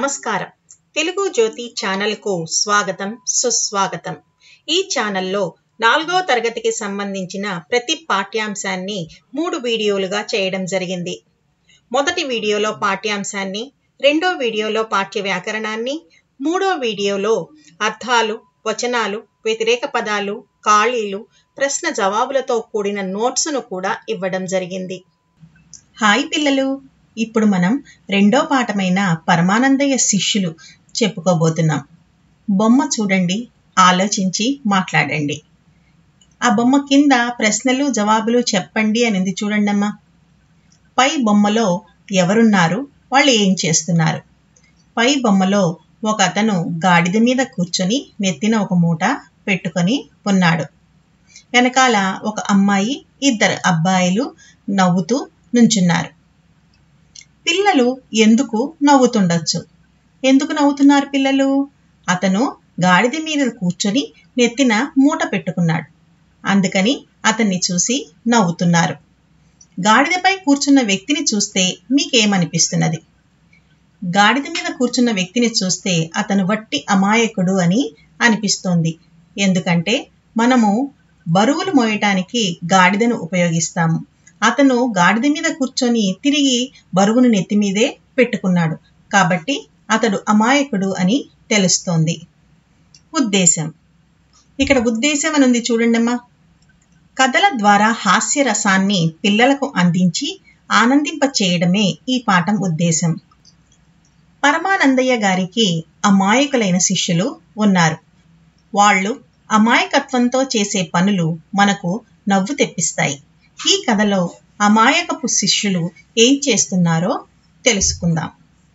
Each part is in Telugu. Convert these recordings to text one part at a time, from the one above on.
నమస్కారం తెలుగు జ్యోతి ఛానల్కు స్వాగతం సుస్వాగతం ఈ ఛానల్లో నాలుగో తరగతికి సంబంధించిన ప్రతి పాఠ్యాంశాన్ని మూడు వీడియోలుగా చేయడం జరిగింది మొదటి వీడియోలో పాఠ్యాంశాన్ని రెండో వీడియోలో పాఠ్య వ్యాకరణాన్ని మూడో వీడియోలో అర్థాలు వచనాలు వ్యతిరేక పదాలు ఖాళీలు ప్రశ్న జవాబులతో కూడిన నోట్స్ను కూడా ఇవ్వడం జరిగింది హాయ్ పిల్లలు ఇప్పుడు మనం రెండో పాఠమైన పరమానందయ్య శిష్యులు చెప్పుకోబోతున్నాం బొమ్మ చూడండి ఆలోచించి మాట్లాడండి ఆ బొమ్మ కింద ప్రశ్నలు జవాబులు చెప్పండి అనింది చూడండమ్మా పై బొమ్మలో ఎవరున్నారు వాళ్ళు ఏం చేస్తున్నారు పై బొమ్మలో ఒక అతను గాడిద మీద కూర్చొని నెత్తిన ఒక మూట పెట్టుకొని ఉన్నాడు వెనకాల ఒక అమ్మాయి ఇద్దరు అబ్బాయిలు నవ్వుతూ నుంచున్నారు పిల్లలు ఎందుకు నవ్వుతుండొచ్చు ఎందుకు నవ్వుతున్నారు పిల్లలు అతను గాడిద మీద కూర్చొని నెత్తిన మూట పెట్టుకున్నాడు అందుకని అతన్ని చూసి నవ్వుతున్నారు గాడిదపై కూర్చున్న వ్యక్తిని చూస్తే మీకేమనిపిస్తున్నది గాడిద మీద కూర్చున్న వ్యక్తిని చూస్తే అతను వట్టి అమాయకుడు అని అనిపిస్తోంది ఎందుకంటే మనము బరువులు మోయటానికి గాడిదను ఉపయోగిస్తాము అతను గాడిద మీద కూర్చొని తిరిగి బరువును నెత్తి మీదే పెట్టుకున్నాడు కాబట్టి అతడు అమాయకుడు అని తెలుస్తోంది ఉద్దేశం ఇక్కడ ఉద్దేశం అని ఉంది చూడండమ్మా కథల ద్వారా హాస్య రసాన్ని పిల్లలకు అందించి ఆనందింప చేయడమే ఈ పాఠం ఉద్దేశం పరమానందయ్య గారికి అమాయకులైన శిష్యులు ఉన్నారు వాళ్ళు అమాయకత్వంతో చేసే పనులు మనకు నవ్వు తెప్పిస్తాయి ఈ కథలో అమాయకపు శిష్యులు ఏం చేస్తున్నారో తెలుసుకుందాం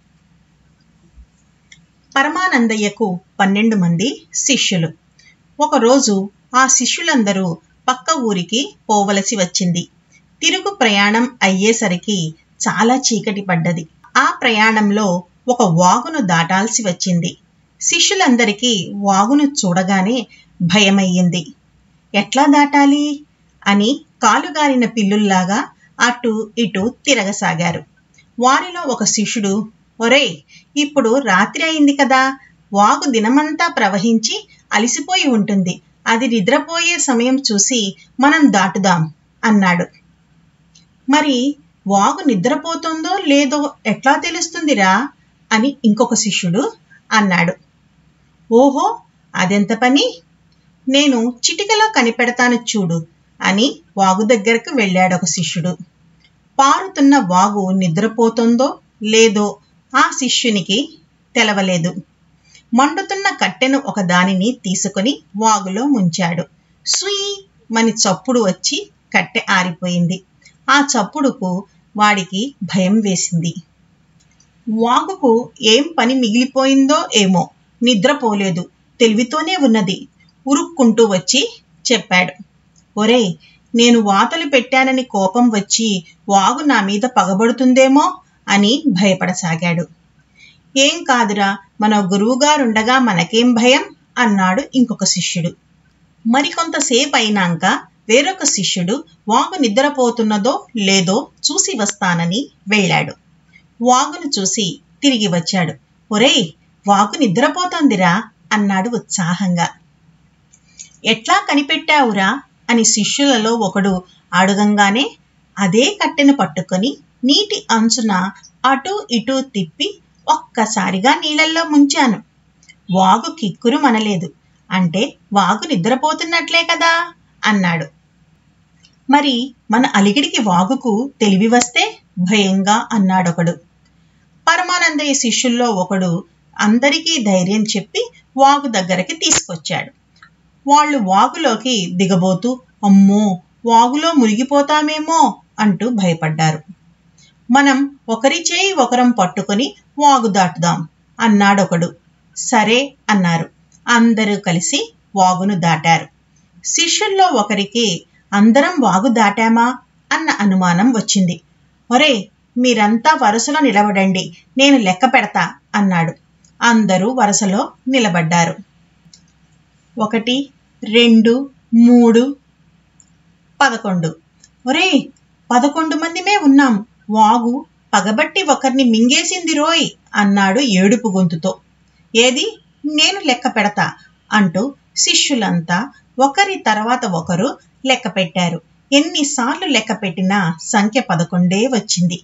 పరమానందయ్యకు పన్నెండు మంది శిష్యులు ఒకరోజు ఆ శిష్యులందరూ పక్క ఊరికి పోవలసి వచ్చింది తిరుగు ప్రయాణం అయ్యేసరికి చాలా చీకటి పడ్డది ఆ ప్రయాణంలో ఒక వాగును దాటాల్సి వచ్చింది శిష్యులందరికీ వాగును చూడగానే భయమయ్యింది ఎట్లా దాటాలి అని కాలుగాలిన పిల్లుల్లాగా అటు ఇటు తిరగసాగారు వారిలో ఒక శిష్యుడు ఒరేయ్ ఇప్పుడు రాత్రి అయింది కదా వాగు దినమంతా ప్రవహించి అలిసిపోయి ఉంటుంది అది నిద్రపోయే సమయం చూసి మనం దాటుదాం అన్నాడు మరి వాగు నిద్రపోతుందో లేదో ఎట్లా తెలుస్తుందిరా అని ఇంకొక శిష్యుడు అన్నాడు ఓహో అదెంత పని నేను చిటికలో కనిపెడతాను చూడు అని వాగు దగ్గరకు వెళ్ళాడు ఒక శిష్యుడు పారుతున్న వాగు నిద్రపోతుందో లేదో ఆ శిష్యునికి తెలవలేదు మండుతున్న కట్టెను ఒక దానిని తీసుకొని వాగులో ముంచాడు సుయ్ మని చప్పుడు వచ్చి కట్టె ఆరిపోయింది ఆ చప్పుడుకు వాడికి భయం వేసింది వాగుకు ఏం పని మిగిలిపోయిందో ఏమో నిద్రపోలేదు తెలివితోనే ఉన్నది ఉరుక్కుంటూ వచ్చి చెప్పాడు ఒరేయ్ నేను వాతలు పెట్టానని కోపం వచ్చి వాగు నా మీద పగబడుతుందేమో అని భయపడసాగాడు ఏం కాదురా మన గురువుగారుండగా మనకేం భయం అన్నాడు ఇంకొక శిష్యుడు మరికొంతసేపు అయినాక వేరొక శిష్యుడు వాగు నిద్రపోతున్నదో లేదో చూసి వస్తానని వెళ్ళాడు వాగును చూసి తిరిగి వచ్చాడు ఒరేయ్ వాగు నిద్రపోతోందిరా అన్నాడు ఉత్సాహంగా ఎట్లా కనిపెట్టావురా అని శిష్యులలో ఒకడు అడుగంగానే అదే కట్టెను పట్టుకొని నీటి అంచున అటు ఇటు తిప్పి ఒక్కసారిగా నీళ్ళల్లో ముంచాను వాగు కిక్కురు మనలేదు అంటే వాగు నిద్రపోతున్నట్లే కదా అన్నాడు మరి మన అలిగిడికి వాగుకు తెలివి వస్తే భయంగా అన్నాడొకడు పరమానందయ్య శిష్యుల్లో ఒకడు అందరికీ ధైర్యం చెప్పి వాగు దగ్గరికి తీసుకొచ్చాడు వాళ్ళు వాగులోకి దిగబోతూ అమ్మో వాగులో మునిగిపోతామేమో అంటూ భయపడ్డారు మనం ఒకరి చేయి ఒకరం పట్టుకొని వాగు దాటుదాం అన్నాడొకడు సరే అన్నారు అందరూ కలిసి వాగును దాటారు శిష్యుల్లో ఒకరికి అందరం వాగు దాటామా అన్న అనుమానం వచ్చింది ఒరే మీరంతా వరుసలో నిలబడండి నేను లెక్క పెడతా అన్నాడు అందరూ వరుసలో నిలబడ్డారు ఒకటి రెండు మూడు పదకొండు ఒరే పదకొండు మందిమే ఉన్నాం వాగు పగబట్టి ఒకరిని మింగేసింది రోయ్ అన్నాడు ఏడుపు గొంతుతో ఏది నేను లెక్క పెడతా అంటూ శిష్యులంతా ఒకరి తర్వాత ఒకరు లెక్క పెట్టారు ఎన్నిసార్లు లెక్క పెట్టినా సంఖ్య పదకొండే వచ్చింది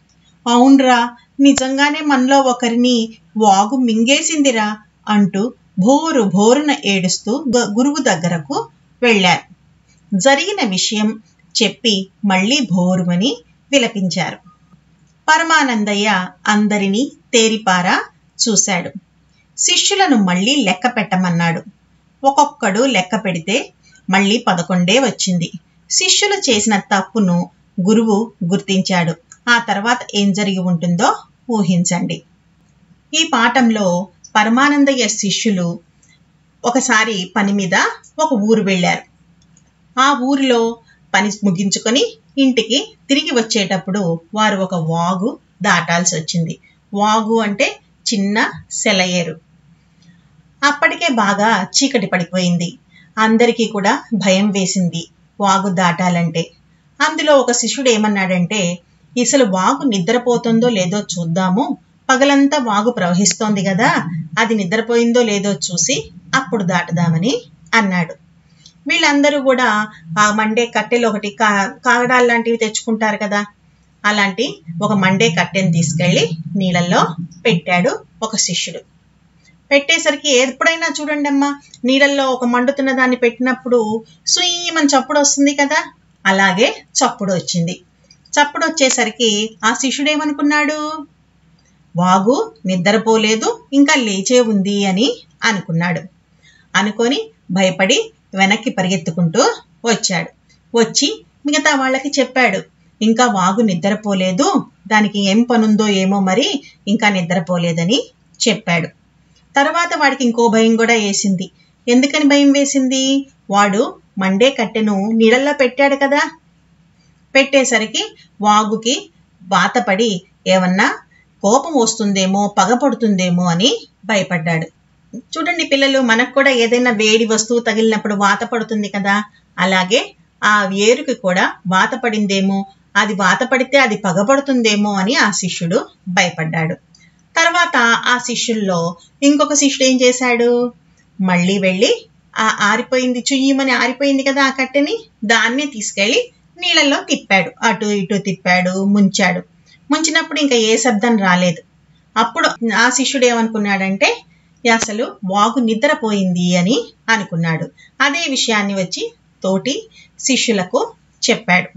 అవునరా నిజంగానే మనలో ఒకరిని వాగు మింగేసిందిరా అంటూ భోరు భోరున ఏడుస్తూ గ- గురువు దగ్గరకు వెళ్ళారు జరిగిన విషయం చెప్పి మళ్ళీ భోరుమని విలపించారు పరమానందయ్య అందరినీ తేరిపారా చూశాడు శిష్యులను మళ్ళీ లెక్క పెట్టమన్నాడు ఒక్కొక్కడు లెక్క పెడితే మళ్ళీ పదకొండే వచ్చింది శిష్యులు చేసిన తప్పును గురువు గుర్తించాడు ఆ తర్వాత ఏం జరిగి ఉంటుందో ఊహించండి ఈ పాఠంలో పరమానందయ్య శిష్యులు ఒకసారి పని మీద ఒక ఊరు వెళ్ళారు ఆ ఊరిలో పని ముగించుకొని ఇంటికి తిరిగి వచ్చేటప్పుడు వారు ఒక వాగు దాటాల్సి వచ్చింది వాగు అంటే చిన్న సెలయేరు అప్పటికే బాగా చీకటి పడిపోయింది అందరికీ కూడా భయం వేసింది వాగు దాటాలంటే అందులో ఒక శిష్యుడు ఏమన్నాడంటే అసలు వాగు నిద్రపోతుందో లేదో చూద్దాము పగలంతా వాగు ప్రవహిస్తోంది కదా అది నిద్రపోయిందో లేదో చూసి అప్పుడు దాటుదామని అన్నాడు వీళ్ళందరూ కూడా ఆ మండే కట్టెలు ఒకటి కా కాగడాలు లాంటివి తెచ్చుకుంటారు కదా అలాంటి ఒక మండే కట్టెని తీసుకెళ్ళి నీళ్ళల్లో పెట్టాడు ఒక శిష్యుడు పెట్టేసరికి ఎప్పుడైనా చూడండి అమ్మా నీళ్ళల్లో ఒక మండుతున్న దాన్ని పెట్టినప్పుడు సుయ్యమని చప్పుడు వస్తుంది కదా అలాగే చప్పుడు వచ్చింది చప్పుడు వచ్చేసరికి ఆ శిష్యుడు ఏమనుకున్నాడు వాగు నిద్రపోలేదు ఇంకా లేచే ఉంది అని అనుకున్నాడు అనుకొని భయపడి వెనక్కి పరిగెత్తుకుంటూ వచ్చాడు వచ్చి మిగతా వాళ్ళకి చెప్పాడు ఇంకా వాగు నిద్రపోలేదు దానికి ఏం పనుందో ఏమో మరి ఇంకా నిద్రపోలేదని చెప్పాడు తర్వాత వాడికి ఇంకో భయం కూడా వేసింది ఎందుకని భయం వేసింది వాడు మండే కట్టెను నీళ్ళల్లో పెట్టాడు కదా పెట్టేసరికి వాగుకి బాతపడి ఏమన్నా కోపం వస్తుందేమో పగపడుతుందేమో అని భయపడ్డాడు చూడండి పిల్లలు మనకు కూడా ఏదైనా వేడి వస్తువు తగిలినప్పుడు వాత పడుతుంది కదా అలాగే ఆ ఏరుకి కూడా వాత పడిందేమో అది వాత పడితే అది పగపడుతుందేమో అని ఆ శిష్యుడు భయపడ్డాడు తర్వాత ఆ శిష్యుల్లో ఇంకొక శిష్యుడు ఏం చేశాడు మళ్ళీ వెళ్ళి ఆ ఆరిపోయింది చుయ్యమని ఆరిపోయింది కదా ఆ కట్టెని దాన్ని తీసుకెళ్ళి నీళ్ళల్లో తిప్పాడు అటు ఇటు తిప్పాడు ముంచాడు ముంచినప్పుడు ఇంకా ఏ శబ్దం రాలేదు అప్పుడు ఆ శిష్యుడు ఏమనుకున్నాడంటే అసలు వాగు నిద్రపోయింది అని అనుకున్నాడు అదే విషయాన్ని వచ్చి తోటి శిష్యులకు చెప్పాడు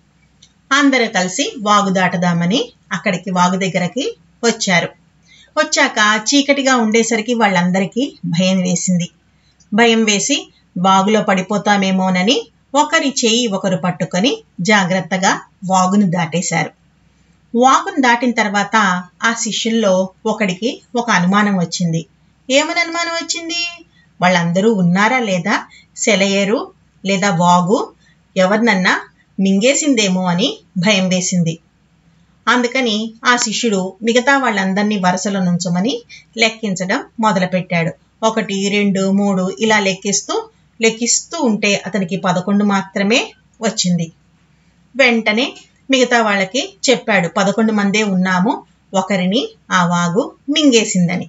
అందరూ కలిసి వాగు దాటదామని అక్కడికి వాగు దగ్గరకి వచ్చారు వచ్చాక చీకటిగా ఉండేసరికి వాళ్ళందరికీ భయం వేసింది భయం వేసి వాగులో పడిపోతామేమోనని ఒకరి చేయి ఒకరు పట్టుకొని జాగ్రత్తగా వాగును దాటేశారు వాగును దాటిన తర్వాత ఆ శిష్యుల్లో ఒకడికి ఒక అనుమానం వచ్చింది ఏమని అనుమానం వచ్చింది వాళ్ళందరూ ఉన్నారా లేదా సెలయేరు లేదా వాగు ఎవరినన్నా మింగేసిందేమో అని భయం వేసింది అందుకని ఆ శిష్యుడు మిగతా వాళ్ళందరినీ వరుసలో నుంచమని లెక్కించడం మొదలుపెట్టాడు ఒకటి రెండు మూడు ఇలా లెక్కిస్తూ లెక్కిస్తూ ఉంటే అతనికి పదకొండు మాత్రమే వచ్చింది వెంటనే మిగతా వాళ్ళకి చెప్పాడు పదకొండు మందే ఉన్నాము ఒకరిని ఆ వాగు మింగేసిందని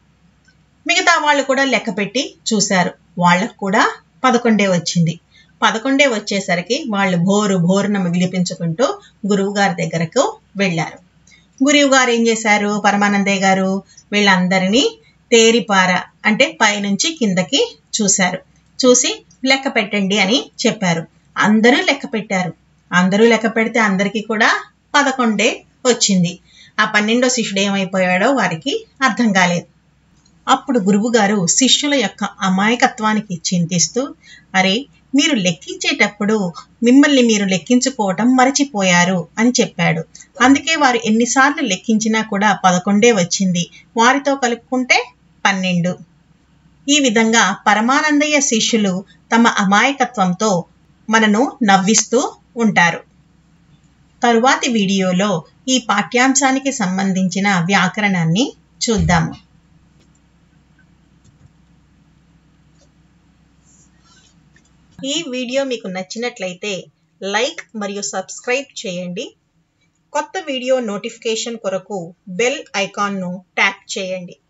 మిగతా వాళ్ళు కూడా లెక్క పెట్టి చూశారు వాళ్ళకు కూడా పదకొండే వచ్చింది పదకొండే వచ్చేసరికి వాళ్ళు భోరు భోరున విలిపించుకుంటూ గురువు గారి దగ్గరకు వెళ్ళారు గురువు గారు ఏం చేశారు పరమానందయ్య గారు వీళ్ళందరినీ తేరిపార అంటే పైనుంచి కిందకి చూశారు చూసి లెక్క పెట్టండి అని చెప్పారు అందరూ లెక్క పెట్టారు అందరూ లెక్క పెడితే అందరికీ కూడా పదకొండే వచ్చింది ఆ పన్నెండో శిష్యుడు ఏమైపోయాడో వారికి అర్థం కాలేదు అప్పుడు గురువుగారు శిష్యుల యొక్క అమాయకత్వానికి చింతిస్తూ అరే మీరు లెక్కించేటప్పుడు మిమ్మల్ని మీరు లెక్కించుకోవటం మరచిపోయారు అని చెప్పాడు అందుకే వారు ఎన్నిసార్లు లెక్కించినా కూడా పదకొండే వచ్చింది వారితో కలుపుకుంటే పన్నెండు ఈ విధంగా పరమానందయ్య శిష్యులు తమ అమాయకత్వంతో మనను నవ్విస్తూ ఉంటారు తరువాతి వీడియోలో ఈ పాఠ్యాంశానికి సంబంధించిన వ్యాకరణాన్ని చూద్దాము ఈ వీడియో మీకు నచ్చినట్లయితే లైక్ మరియు సబ్స్క్రైబ్ చేయండి కొత్త వీడియో నోటిఫికేషన్ కొరకు బెల్ ఐకాన్ను ట్యాప్ చేయండి